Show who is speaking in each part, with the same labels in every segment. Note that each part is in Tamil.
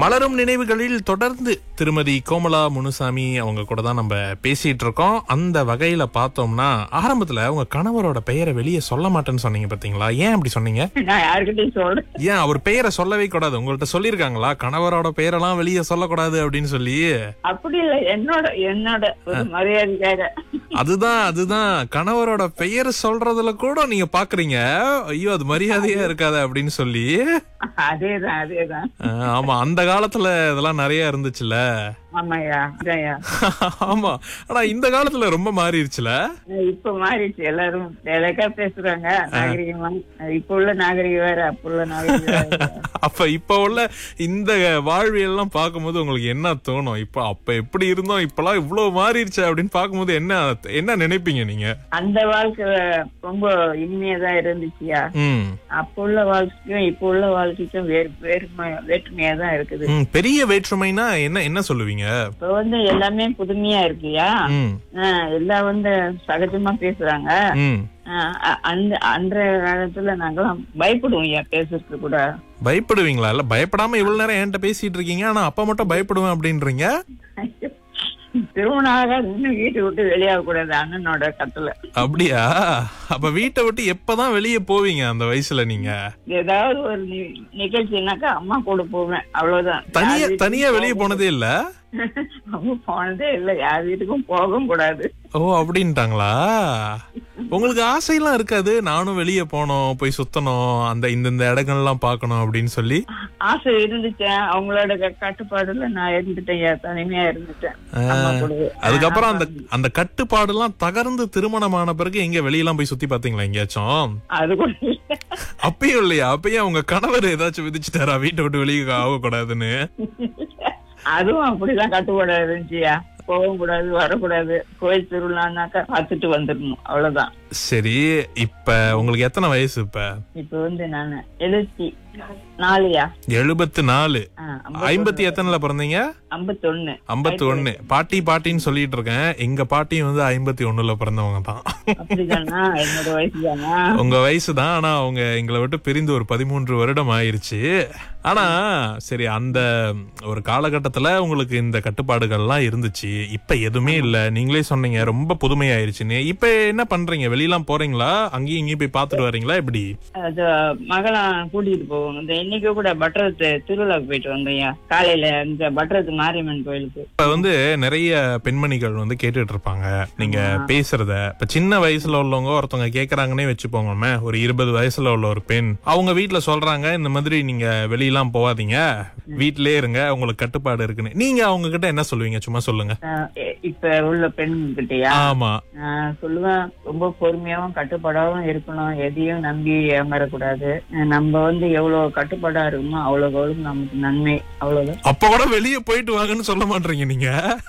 Speaker 1: மலரும் நினைவுகளில் தொடர்ந்து திருமதி கோமலா முனுசாமி அவங்க கூட தான் நம்ம பேசிட்டு இருக்கோம் அந்த வகையில பார்த்தோம்னா ஆரம்பத்துல உங்க கணவரோட பெயரை வெளியே சொல்ல மாட்டேன்னு சொன்னீங்க பாத்தீங்களா ஏன் அப்படி சொன்னீங்க
Speaker 2: நான் யாருக்கிட்டையும் சொல்றேன்
Speaker 1: ஏன் அவர் பெயரை சொல்லவே கூடாது உங்கள்ட்ட சொல்லியிருக்காங்களா கணவரோட பெயரெல்லாம் வெளியே சொல்லக்கூடாது அப்படின்னு சொல்லி
Speaker 2: அப்படி இல்ல என்னோட என்னோட ஒரு மரியாதைக்காக
Speaker 1: அதுதான் அதுதான் கணவரோட பெயர் சொல்றதுல கூட நீங்க பாக்குறீங்க ஐயோ அது மரியாதையா இருக்காது அப்படின்னு சொல்லி
Speaker 2: அதேதான் அதேதான்
Speaker 1: அஹ், ஆமா அந்த காலத்துல இதெல்லாம் நிறைய இருந்துச்சுல
Speaker 2: ஆமாய்யா அதான்யா
Speaker 1: ஆமா ஆனா இந்த காலத்துல ரொம்ப மாறிடுச்சுல
Speaker 2: இப்ப மாறிடுச்சு எல்லாரும் வேலைக்கா பேசுறாங்க நாகரிகமா இப்ப உள்ள நாகரிகம் வேற அப்ப உள்ள நாகரிகம் வேற
Speaker 1: அப்ப இப்ப உள்ள இந்த வாழ்வியல் எல்லாம் பார்க்கும்போது உங்களுக்கு என்ன தோணும் இப்ப அப்ப எப்படி இருந்தோம் இப்பெல்லாம் இவ்வளவு மாறிடுச்சு அப்படின்னு பார்க்கும்போது என்ன என்ன நினைப்பீங்க நீங்க
Speaker 2: அந்த வாழ்க்கை ரொம்ப இனிமையாதான் இருந்துச்சுயா
Speaker 1: ம்
Speaker 2: அப்ப உள்ள வாழ்க்கைக்கும் இப்ப உள்ள வாழ்க்கைக்கும் வேறு வேறுமை வேற்றுமையா தான் இருக்குது
Speaker 1: ம், பெரிய வேற்றுமைனா என்ன என்ன சொல்லுவீங்க
Speaker 2: இப்ப வந்து எல்லாமே புதுமையா இருக்குயா
Speaker 1: ம்
Speaker 2: ஆஹ் எல்லாம் வந்து சகஜமா பேசுறாங்க
Speaker 1: ம்
Speaker 2: ஆஹ் அ- அந்த அன்றைய காலத்துல நாங்கெல்லாம் பயப்படுவோம் ஐயா பேசுறதுக்கு கூட
Speaker 1: பயப்படுவீங்களா இல்ல பயப்படாம இவ்வளவு நேரம் என்கிட்ட பேசிட்டு இருக்கீங்க ஆனா அப்ப மட்டும் பயப்படுவேன் அப்படின்றீங்க
Speaker 2: திருமணம் ஆகாது இன்னும் வீட்டை விட்டு வெளியாக கூடாது அண்ணனோட கத்துல
Speaker 1: அப்படியா அப்ப வீட்டை விட்டு எப்பதான் வெளியே போவீங்க அந்த வயசுல நீங்க
Speaker 2: ஏதாவது ஒரு நி- நிகழ்ச்சினாக்கா அம்மா கூட போவேன் அவ்வளவுதான்
Speaker 1: தனியா
Speaker 2: யார் வீட்டுக்கும்
Speaker 1: தனியா வெளியே போனதே இல்ல
Speaker 2: அவங்க போனதே இல்ல யார் வீட்டுக்கும் போகவும் கூடாது
Speaker 1: ஓ அப்படின்ட்டாங்களா உங்களுக்கு ஆசையெல்லாம் இருக்காது நானும் வெளியே போனோம் போய் சுத்தணும் அந்த இந்தந்த இடங்கள்லாம் பார்க்கணும் அப்படின்னு சொல்லி
Speaker 2: ஆசை இருந்துச்சேன் அவங்களோட க- கட்டுப்பாடுல நான் இருந்துட்டேன் ஐயா, தனிமையா இருந்துட்டேன் அம்மா கூடவே.
Speaker 1: அதுக்கப்புறம் அந்த அந்த கட்டுப்பாடு எல்லாம் தகர்ந்து திருமணமான பிறகு எங்க வெளியெல்லாம் போய் சுத்தி பாத்தீங்களா எங்கேயாச்சும்
Speaker 2: அது கூட இல்ல.
Speaker 1: அப்பயும் இல்லையா அப்பயும் உங்க கணவர் ஏதாச்சும் விதிச்சுட்டாரா வீட்டை விட்டு வெளியே ஆகக்கூடாதுன்னு
Speaker 2: அதுவும் அப்படிதான் கட்டுப்பாடு இருந்துச்சுயா போகவும் கூடாது வரக்கூடாது கோயில் திருவிழானாக்கா பார்த்துட்டு வந்துடணும் அவ்வளவுதான்
Speaker 1: சரி இப்ப உங்களுக்கு எத்தனை வயசு இப்ப
Speaker 2: இப்ப வந்து நான் எழுபத்தி நாலுயா
Speaker 1: எழுபத்து நாலு ஐம்பத்தி எத்தனைல பிறந்தீங்க
Speaker 2: ஐம்பத்தொன்னு
Speaker 1: ஐம்பத்தி ஒண்ணு பாட்டி பாட்டின்னு சொல்லிட்டு இருக்கேன் எங்க பாட்டியும் வந்து ஐம்பத்தி ஒண்ணுல பிறந்தவங்க தான்
Speaker 2: அப்படிதானா என்னோட வயசு தானா
Speaker 1: உங்க வயசு தான் ஆனா அவங்க எங்களை விட்டு பிரிந்து ஒரு பதிமூன்று வருடம் ஆயிருச்சு ஆனா சரி அந்த ஒரு காலகட்டத்துல உங்களுக்கு இந்த கட்டுப்பாடுகள்லாம் இருந்துச்சு இப்ப எதுவுமே இல்ல நீங்களே சொன்னீங்க ரொம்ப புதுமையாயிருச்சுன்னு இப்ப என்ன பண்றீங்க வெளியெல்லாம் போறீங்களா அங்கேயும் இங்கேயும் போய் பாத்துட்டு வரீங்களா எப்படி
Speaker 2: அது மகளா கூட்டிட்டு போவோம் இந்த இன்னைக்கு கூட பட்டரத்து திருவிழாக்கு போயிட்டு வந்தோம்யா காலையில இந்த பட்டரத்து மாரியம்மன் கோயிலுக்கு
Speaker 1: இப்ப வந்து நிறைய பெண்மணிகள் வந்து கேட்டுட்டு இருப்பாங்க நீங்க பேசுறத இப்ப சின்ன வயசுல உள்ளவங்க ஒருத்தவங்க கேக்குறாங்கன்னே வச்சுப்போங்கமே ஒரு இருபது வயசுல உள்ள ஒரு பெண் அவங்க வீட்ல சொல்றாங்க இந்த மாதிரி நீங்க வெளியெல்லாம் போகாதீங்க வீட்லயே இருங்க உங்களுக்கு கட்டுப்பாடு இருக்குன்னு நீங்க அவங்க கிட்ட என்ன சொல்லுவீங்க சும்மா சொல்லுங்க
Speaker 2: ஆஹ் இ- இப்ப உள்ள பெண் கிட்டயா
Speaker 1: ஆமா
Speaker 2: நான் சொல்லுவேன் ரொம்ப பொறுமையாவும் கட்டுப்பாடாவும் இருக்கணும் எதையும் நம்பி ஏமாறக்கூடாது அஹ் நம்ம வந்து எவ்வளவு கட்டுப்பாடா இருக்குமோ அவ்வளவு அவ்வளவு நமக்கு நன்மை அவ்வளவுதான்
Speaker 1: அப்ப கூட வெளிய போயிட்டு வாங்கன்னு சொல்ல மாட்டீங்க நீங்க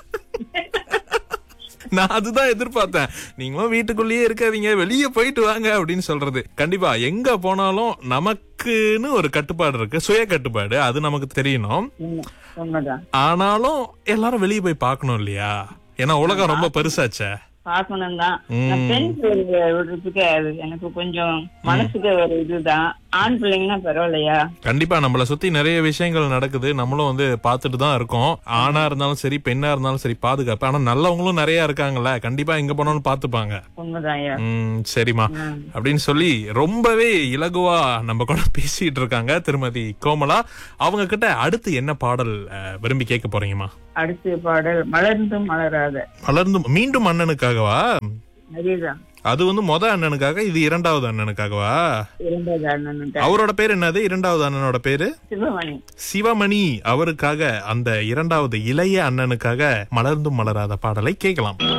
Speaker 1: நான் அதுதான் எதிர்பார்த்தேன் நீங்களும் வீட்டுக்குள்ளேயே இருக்காதீங்க வெளியே போயிட்டு வாங்க அப்படின்னு சொல்றது கண்டிப்பா எங்க போனாலும் நமக்குன்னு ஒரு கட்டுப்பாடு இருக்கு சுய கட்டுப்பாடு அது நமக்கு தெரியணும்
Speaker 2: உண்மை உண்மைதான்
Speaker 1: ஆனாலும் எல்லாரும் வெளியே போய் பார்க்கணும் இல்லையா ஏன்னா உலகம் ரொம்ப பெருசாச்சே
Speaker 2: பார்க்கணும் தான் பெண் பிள்ளைங்க விடுறதுக்கு அது எனக்கு கொஞ்சம் மனசுக்கு ஒரு இதுதான் ஆண் பிள்ளைங்கன்னா பரவாயில்லையா
Speaker 1: கண்டிப்பா நம்மள சுத்தி நிறைய விஷயங்கள் நடக்குது நம்மளும் வந்து பார்த்துட்டு தான் இருக்கோம் ஆணா இருந்தாலும் சரி பெண்ணா இருந்தாலும் சரி பாதுகாப்பு ஆனா நல்லவங்களும் நிறைய இருக்காங்கல்ல கண்டிப்பா எங்க போனாலும் பாத்துப்பாங்க
Speaker 2: உண்மைதான் ஐயா
Speaker 1: ம் சரிம்மா
Speaker 2: ம்.
Speaker 1: அப்படின்னு சொல்லி ரொம்பவே இலகுவா நம்ம கூட பேசிட்டு இருக்காங்க திருமதி கோமலா அவங்க கிட்ட அடுத்து என்ன பாடல் அஹ், விரும்பி கேட்க போறீங்கம்மா
Speaker 2: அடுத்த பாடல் மலர்ந்தும் மலராத
Speaker 1: மலர்ந்து மீண்டும் அண்ணனுக்காகவா
Speaker 2: அதேதான்
Speaker 1: அது வந்து மொத அண்ணனுக்காக இது இரண்டாவது அண்ணனுக்காகவா
Speaker 2: இரண்டாவது அண்ணன்
Speaker 1: அவரோட பேர் என்னது இரண்டாவது அண்ணனோட பேரு
Speaker 2: சிவமணி
Speaker 1: சிவமணி அவருக்காக அந்த இரண்டாவது இளைய அண்ணனுக்காக மலர்ந்தும் மலராத பாடலை கேட்கலாம்